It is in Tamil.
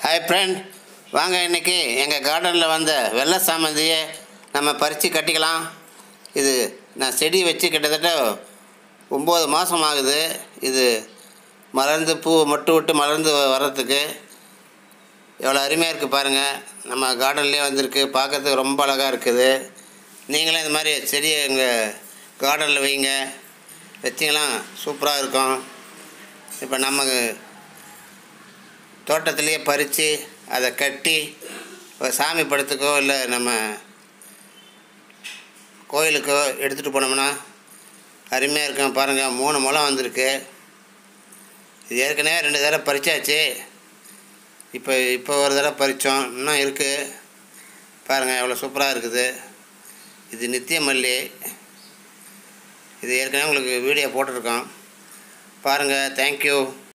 ஹாய் ஃப்ரெண்ட் வாங்க இன்னைக்கு எங்கள் கார்டனில் வந்த வெள்ளை சாமந்தியை நம்ம பறித்து கட்டிக்கலாம் இது நான் செடி வச்சு கிட்டத்தட்ட ஒம்பது மாதம் ஆகுது இது மலர்ந்து பூ மொட்டு விட்டு மலர்ந்து வர்றதுக்கு எவ்வளோ அருமையாக இருக்குது பாருங்கள் நம்ம கார்டன்லேயே வந்திருக்கு பார்க்கறதுக்கு ரொம்ப அழகாக இருக்குது நீங்களும் இந்த மாதிரி செடியை எங்கள் கார்டனில் வைங்க வச்சிங்கன்னா சூப்பராக இருக்கும் இப்போ நமக்கு தோட்டத்திலேயே பறித்து அதை கட்டி ஒரு சாமி படத்துக்கோ இல்லை நம்ம கோயிலுக்கோ எடுத்துகிட்டு போனோம்னா அருமையாக இருக்கும் பாருங்கள் மூணு முளம் வந்திருக்கு இது ஏற்கனவே ரெண்டு தடவை பறிச்சாச்சு இப்போ இப்போ ஒரு தடவை பறித்தோம் இன்னும் இருக்குது பாருங்கள் எவ்வளோ சூப்பராக இருக்குது இது நித்திய மல்லி இது ஏற்கனவே உங்களுக்கு வீடியோ போட்டிருக்கோம் பாருங்கள் தேங்க்யூ